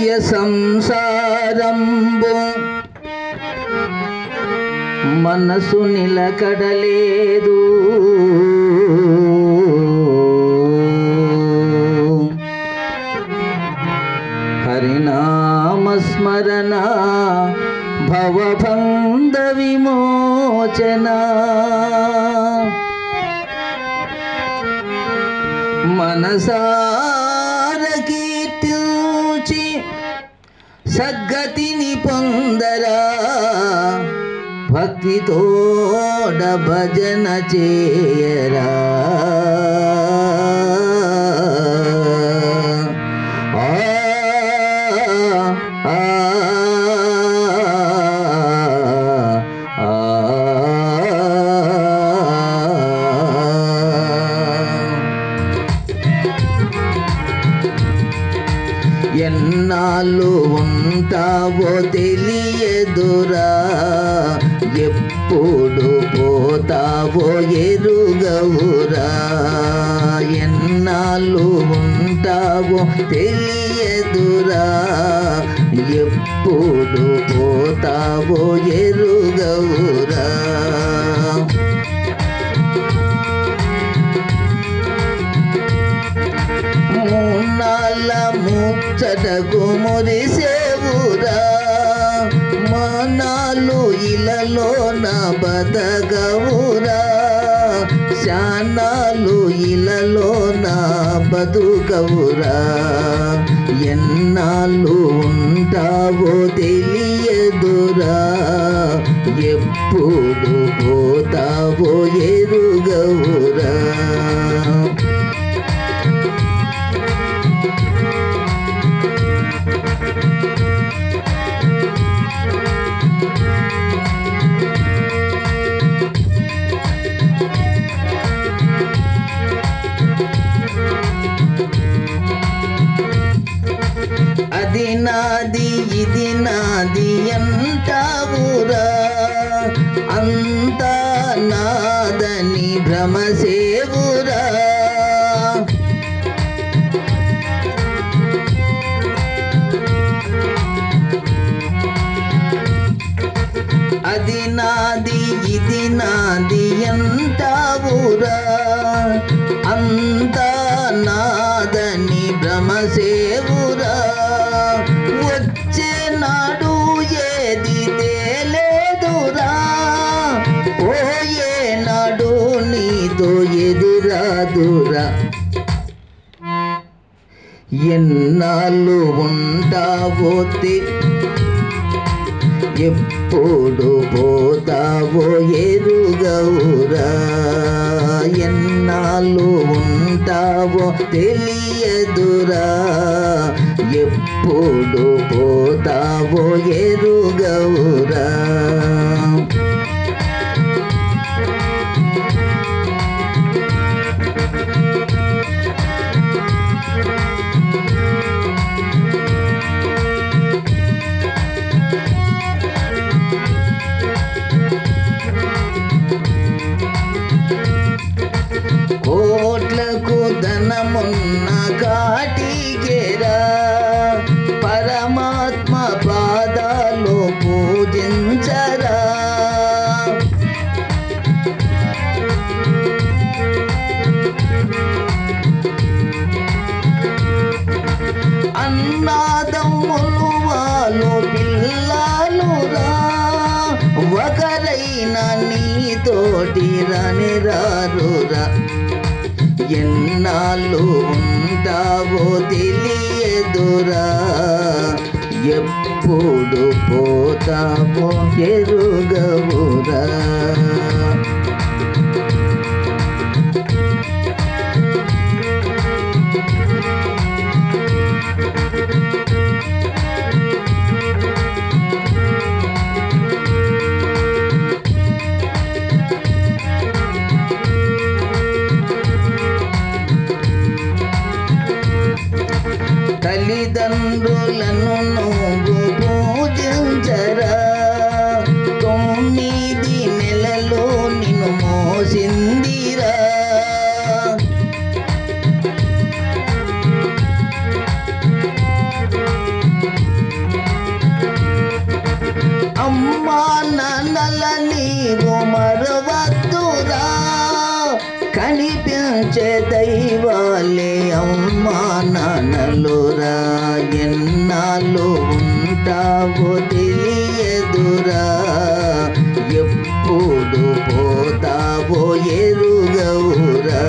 మాయ సంసారంబు మనసు నిలకడలేదు హరినామస్మరణ భవబంధ విమోచన మనసార కీర్తించి సద్గతిని పొందరా భక్తితోడ భజన చేయరా ఆ, ఆ, ఆ, ఆ. ఎన్నాళ్ళు ఉంటావో తెలియదురా ఎప్పుడు పోతావో ఎరుగవురా ఎన్నాళ్ళు ఉంటావో తెలియదురా ఎప్పుడు పోతావో ఎరుగవురా మూన్నాళ్ళ ముచ్చటకు మురిసేవురా మనాలు ఇలలో నా బతకవురా శానాలు ఇలలో నా బతుకవురా ఎన్నాళ్ళు ఉంటావో తెలియదురా ఎప్పుడు పోతావో ఎరుగవురా అది నాది ఇది నాది అంటావురా అంతా నాదని భ్రమసేవురా అది నాది ఇది నాది అంటావురా అంతా నాదని భ్రమసేవురా వచ్చే నాడు ఏది తేలేదురా పోయే నాడు నీతో ఎదిరాదురా ఎన్నాళ్ళు ఉంటావో తె- ఎప్పుడు పోతావో ఎరుగవురా ఎన్నాళ్ళు ఉంటావో తెలియదురా ఎప్పుడు పోతావో ఎరుగవురా కోట్లకు ధనమున్న కాటికేరా పరమాత్మ పాదాలు పూజించరా అన్నాదమ్ములు వాళ్ళు పిల్లలురా ఒకరైనా నీతోటి రాని రారురా ఎన్నాళ్ళు ఉంటావో తెలియదురా ఎప్పుడు పోతావో ఎరుగవురా తల్లిదండ్రులను నువ్వు పూజించరా తొమ్మిది నెలలు నిన్ను అమ్మా నాన్నల నీవు మరవద్దురా కనిపించే దైవాలే అమ్మా నాన్నలురా ఎన్నాళ్ళు ఉంటావో తెలియదురా ఎప్పుడు పోతావో ఎరుగవురా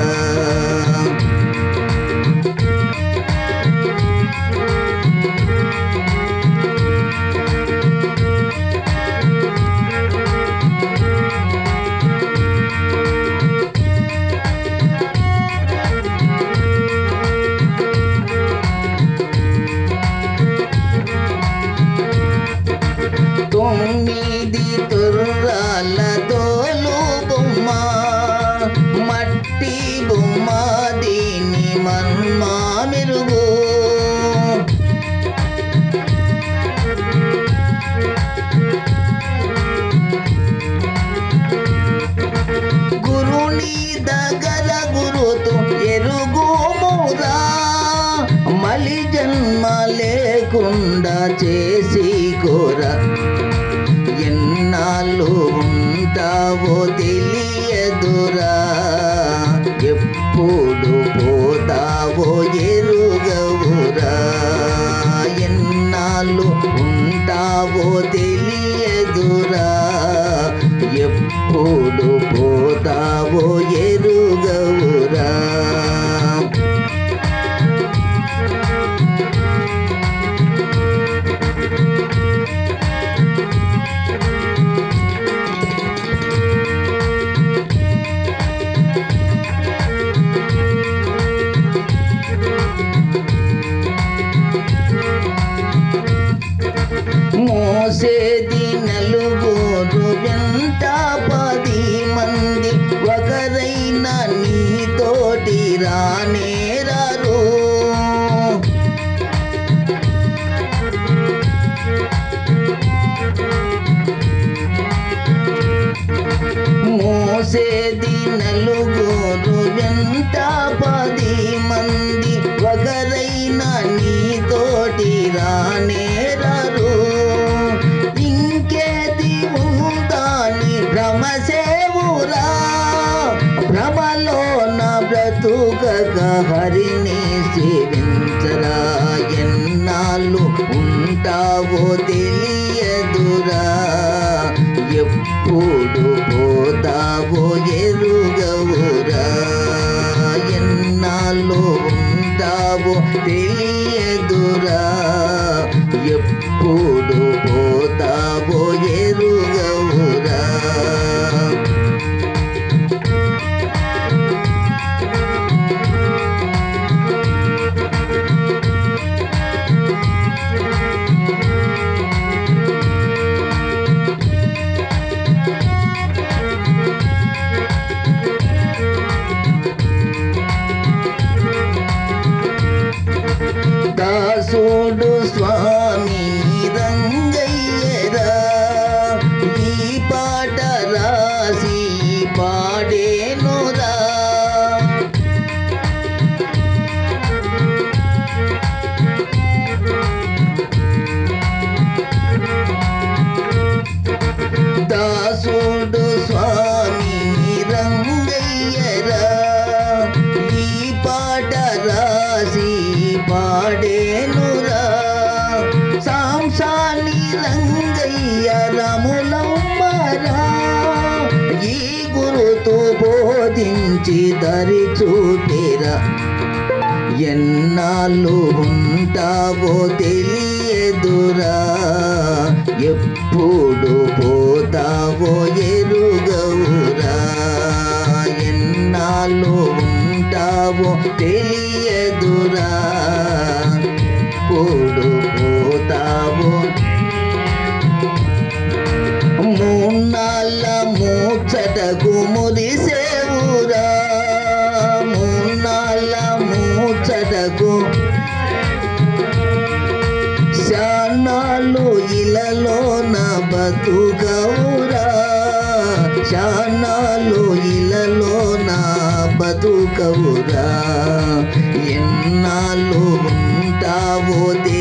తొమ్మిది తుర్రాల తోలు బొమ్మ మట్టి బొమ్మ దీని మన్మా మెరుగు గురుని దగ్గర గురుతు ఎరుగుమురా మలి జన్మ లేకుండా చేసి కోరా ఎన్నాళ్ళు ఉంటావో తెలియదురా ఎప్పుడు పోతావో ఎరుగవురా ఎన్నాళ్ళు ఉంటావో తెలియదురా ఎప్పుడు పోతావో ఎరుగవురా మోసేది నలుగురు వెంట పది మంది ఒకరైనా నీతోటి రానేరారు మోసేది నలుగురు వెంట పది మంది ఒకరైనా నీతోటి రానేరారు ఇంకేది ఉందాని భ్రమసేవురా భ్రమలో నా బ్రతుకక హరిని సేవించరా ఎన్నాళ్ళు ఉంటావో తెలియదురా ఎప్పుడు పోతావో ఎరుగవురా ఎన్నాళ్ళు ఉంటావో తెలియదురా ఎప్పుడు పోతావో ఎరుగవురా దాసుడు స్వామి రంగయ్యరా ఈ పాట రాసి పాడేనురా దాసుడు స్వామి రంగయ్యరా ఈ పాట రాసి పాడేనురా సాంసాని రంగయ్య రములమ్మరా ఈ గురుతు బోధించి దరి చూపిరా ఎన్నాళ్ళు ఉంటావో తెలియదురా ఎప్పుడు పోతావో ఎరుగవురా ఎన్నాళ్ళు ఉంటావో తెలియదురా ఎప్పుడు పోతావో మూన్నాళ్ళ మూచటకు మురిసేవురా మూన్నాళ్ళ మూచటకు శానాలు ఇలలో నా బతుకవురా శానాలు ఇలలో నా బతుకవురా ఎన్నాళ్ళు ఉంటావో